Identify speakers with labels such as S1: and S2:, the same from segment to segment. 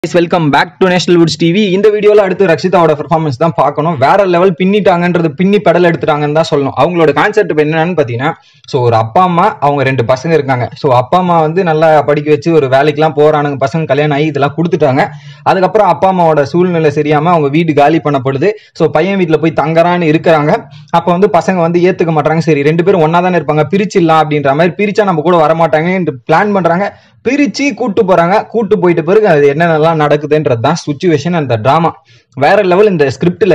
S1: welcome back to National Woods TV இந்த வீடியோல அடுத்து ரக்ஷிதாவோட பெர்ஃபார்மன்ஸ் தான் பார்க்கணும் வேற லெவல் பின்னிட்டாங்கன்றது பின்னி பெடல் எடுத்துட்டாங்கன்னு தான் சொல்லணும் அவங்களோட கான்செப்ட் என்னன்னு பார்த்தீங்கன்னா ஸோ ஒரு அப்பா அம்மா அவங்க ரெண்டு பசங்க இருக்காங்க ஸோ அப்பா அம்மா வந்து நல்லா படிக்க வச்சு ஒரு வேலைக்கெல்லாம் போறானுங்க பசங்க கல்யாணம் ஆகி இதெல்லாம் கொடுத்துட்டாங்க அதுக்கப்புறம் அப்பா அம்மாவோட சூழ்நிலை சரியாம அவங்க வீடு காலி பண்ணப்படுது ஸோ பையன் வீட்டில் போய் தங்கறான்னு இருக்கிறாங்க அப்போ வந்து பசங்க வந்து ஏத்துக்க மாட்டாங்க சரி ரெண்டு பேரும் ஒன்னா தானே இருப்பாங்க பிரிச்சிடலாம் அப்படின்ற மாதிரி பிரிச்சா நம்ம கூட வரமாட்டாங்க பிளான் பண்றாங்க பிரிச்சு கூட்டு போறாங்க கூட்டு போயிட்ட பிறகு அது என்னென்னலாம் நடக்குதுன்றது தான் சுச்சுவேஷன் அந்த டிராமா வேற லெவல் இந்த ஸ்கிரிப்ட்ல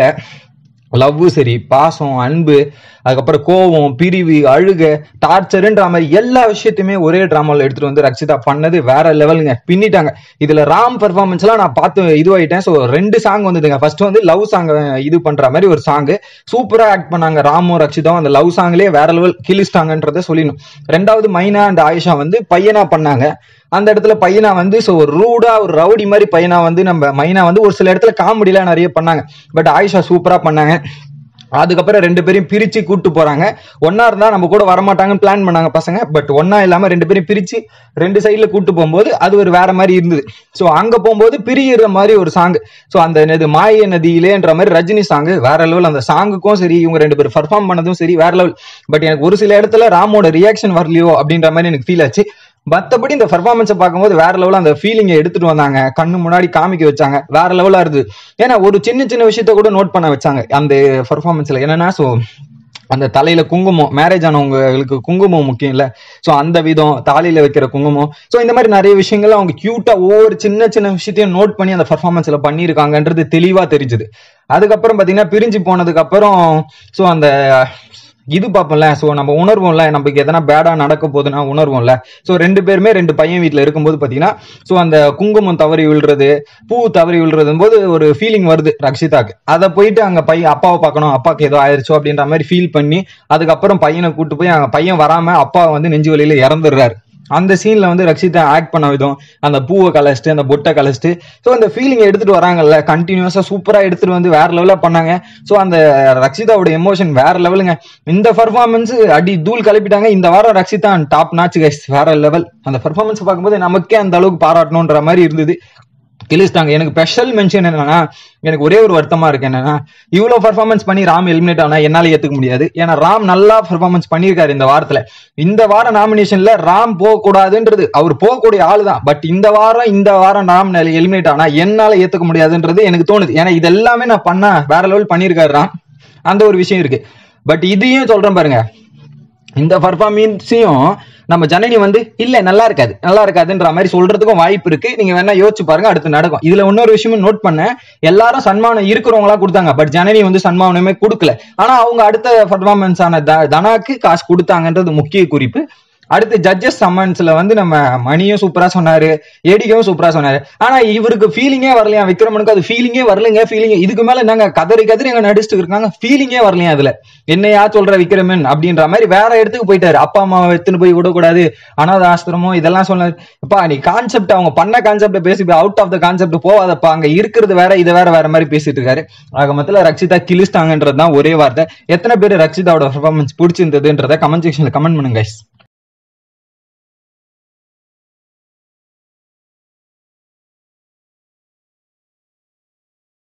S1: லவ் சரி பாசம் அன்பு அதுக்கப்புறம் கோவம் பிரிவு அழுக டார்ச்சருன்ற மாதிரி எல்லா விஷயத்தையுமே ஒரே டிராமாவில் எடுத்துட்டு வந்து ரக்ஷிதா பண்ணது வேற லெவலுங்க பின்னிட்டாங்க இதுல ராம் பெர்ஃபார்மன்ஸ் எல்லாம் நான் பார்த்து இதுவாயிட்டேன் ஸோ ரெண்டு சாங் வந்ததுங்க ஃபர்ஸ்ட் வந்து லவ் சாங் இது பண்ற மாதிரி ஒரு சாங் சூப்பரா ஆக்ட் பண்ணாங்க ராமும் ரக்ஷிதாவும் அந்த லவ் சாங்லயே வேற லெவல் கிழிச்சிட்டாங்கன்றத சொல்லணும் ரெண்டாவது மைனா அண்ட் ஆயிஷா வந்து பையனா பண்ணாங்க அந்த இடத்துல பையனா வந்து ஸோ ஒரு ரூடா ஒரு ரவுடி மாதிரி பையனா வந்து நம்ம மைனா வந்து ஒரு சில இடத்துல காமெடிலாம் நிறைய பண்ணாங்க பட் ஆயிஷா சூப்பரா பண்ணாங்க அதுக்கப்புறம் ரெண்டு பேரையும் பிரிச்சு கூட்டு போறாங்க ஒன்னா இருந்தா நம்ம கூட வரமாட்டாங்கன்னு பிளான் பண்ணாங்க பசங்க பட் ஒன்னா இல்லாம ரெண்டு பேரும் பிரிச்சு ரெண்டு சைடுல கூட்டு போகும்போது அது ஒரு வேற மாதிரி இருந்தது ஸோ அங்க போகும்போது பிரியிற மாதிரி ஒரு சாங் ஸோ அந்த என்னது மாய நதியிலேன்ற மாதிரி ரஜினி சாங் வேற லெவல் அந்த சாங்குக்கும் சரி இவங்க ரெண்டு பேரும் பர்ஃபார்ம் பண்ணதும் சரி வேற லெவல் பட் எனக்கு ஒரு சில இடத்துல ராமோட ரியாக்ஷன் வரலையோ அப்படின்ற மாதிரி எனக்கு ஃபீல் ஆச்சு மத்தபடி இந்த பெர்ஃபார்மன்ஸை பார்க்கும்போது வேற லெவலில் அந்த ஃபீலிங்கை எடுத்துட்டு வந்தாங்க கண்ணு முன்னாடி காமிக்க வச்சாங்க வேற லெவலா இருந்தது ஏன்னா ஒரு சின்ன சின்ன விஷயத்த கூட நோட் பண்ண வச்சாங்க அந்த பெர்ஃபார்மன்ஸ்ல என்னன்னா ஸோ அந்த தலையில குங்குமம் மேரேஜ் ஆனவங்களுக்கு குங்குமம் முக்கியம் இல்ல ஸோ அந்த விதம் தாலியில வைக்கிற குங்குமம் ஸோ இந்த மாதிரி நிறைய விஷயங்கள் அவங்க கியூட்டா ஒவ்வொரு சின்ன சின்ன விஷயத்தையும் நோட் பண்ணி அந்த பர்ஃபார்மன்ஸ்ல பண்ணியிருக்காங்கன்றது தெளிவா தெரிஞ்சுது அதுக்கப்புறம் பாத்தீங்கன்னா பிரிஞ்சு போனதுக்கு அப்புறம் ஸோ அந்த இது பார்ப்போம்ல ஸோ நம்ம உணர்வோம்ல நமக்கு எதனா பேடா நடக்க போகுதுன்னா உணர்வோம்ல ஸோ ரெண்டு பேருமே ரெண்டு பையன் வீட்டில் இருக்கும்போது பார்த்தீங்கன்னா ஸோ அந்த குங்குமம் தவறி விழுறது பூ தவறி விழுறது போது ஒரு ஃபீலிங் வருது ரக்ஷிதாக்கு அதை போயிட்டு அங்கே பையன் அப்பாவை பார்க்கணும் அப்பாவுக்கு ஏதோ ஆயிடுச்சோ அப்படின்ற மாதிரி ஃபீல் பண்ணி அதுக்கப்புறம் பையனை கூட்டு போய் அங்கே பையன் வராம அப்பா வந்து நெஞ்சு வலியில இறந்துடுறாரு அந்த சீன்ல வந்து ரக்ஷிதா ஆக்ட் பண்ண விதம் அந்த பூவை கலைச்சிட்டு அந்த பொட்டை கலைச்சிட்டு ஸோ அந்த ஃபீலிங் எடுத்துட்டு வராங்கல்ல கண்டினியூஸா சூப்பரா எடுத்துட்டு வந்து வேற லெவலில் பண்ணாங்க ஸோ அந்த ரக்ஷிதாவோட எமோஷன் வேற லெவலுங்க இந்த பர்ஃபார்மன்ஸ் அடி தூள் கிளப்பிட்டாங்க இந்த வாரம் ரக்ஷிதா டாப் நாச்சு கைஸ் வேற லெவல் அந்த பர்ஃபார்மன்ஸ் பார்க்கும்போது நமக்கே அந்த அளவுக்கு பாராட்டணுன்ற மாதிரி இருந்தது கிழிச்சிட்டாங்க எனக்கு ஸ்பெஷல் மென்ஷன் என்னன்னா எனக்கு ஒரே ஒரு வருத்தமா இருக்கு என்னன்னா இவ்வளவு பர்ஃபார்மன்ஸ் பண்ணி ராம் எலிமினேட் ஆனா என்னால ஏத்துக்க முடியாது ஏன்னா ராம் நல்லா பர்ஃபார்மன்ஸ் பண்ணியிருக்காரு இந்த வாரத்துல இந்த வார நாமினேஷன்ல ராம் போக கூடாதுன்றது அவர் போகக்கூடிய ஆளு தான் பட் இந்த வாரம் இந்த வாரம் ராம் எலிமினேட் ஆனா என்னால ஏத்துக்க முடியாதுன்றது எனக்கு தோணுது ஏன்னா இது எல்லாமே நான் பண்ண வேற லெவல் பண்ணியிருக்காரு ராம் அந்த ஒரு விஷயம் இருக்கு பட் இதையும் சொல்றேன் பாருங்க இந்த பர்ஃபார்மன்ஸையும் நம்ம ஜனனி வந்து இல்ல நல்லா இருக்காது நல்லா இருக்காதுன்ற மாதிரி சொல்றதுக்கும் வாய்ப்பு இருக்கு நீங்க வேணா யோசிச்சு பாருங்க அடுத்து நடக்கும் இதுல இன்னொரு விஷயமும் நோட் பண்ணேன் எல்லாரும் சன்மானம் இருக்கிறவங்களா கொடுத்தாங்க பட் ஜனனி வந்து சன்மானமே கொடுக்கல ஆனா அவங்க அடுத்த பர்ஃபார்மன்ஸ் ஆன த- தனாக்கு காசு கொடுத்தாங்கன்றது முக்கிய குறிப்பு அடுத்து ஜட்ஜஸ் சம்மன்ஸ்ல வந்து நம்ம மணியும் சூப்பரா சொன்னாரு ஏடிகவும் சூப்பரா சொன்னாரு ஆனா இவருக்கு ஃபீலிங்கே வரலையா விக்ரமனுக்கு அது ஃபீலிங்கே வரலைங்க ஃபீலிங் இதுக்கு மேல என்னங்க கதறி கதறி எங்க நடிச்சுட்டு இருக்காங்க ஃபீலிங்கே வரலையா அதுல என்னையா சொல்ற விக்ரமன் அப்படின்ற மாதிரி வேற இடத்துக்கு போயிட்டாரு அப்பா அம்மாவை எடுத்துன்னு போய் விடக்கூடாது அனாத ஆசிரமம் இதெல்லாம் சொன்னாரு அப்பா நீ கான்செப்ட் அவங்க பண்ண கான்செப்ட் பேசி அவுட் ஆஃப் த கான்செப்ட் போவாதப்பா அங்க இருக்கிறது வேற இதை வேற வேற மாதிரி பேசிட்டு இருக்காரு ஆக மொத்தத்துல ரக்ஷிதா கிழிச்சிட்டாங்கன்றது தான் ஒரே வார்த்தை எத்தனை பேர் ரக்ஷிதாவோட பெர்ஃபார்மன்ஸ் பிடிச்சிருந்ததுன்றத கமெண்ட் செக்ஷன்ல கமெண்ட் பண்ணுங்க guys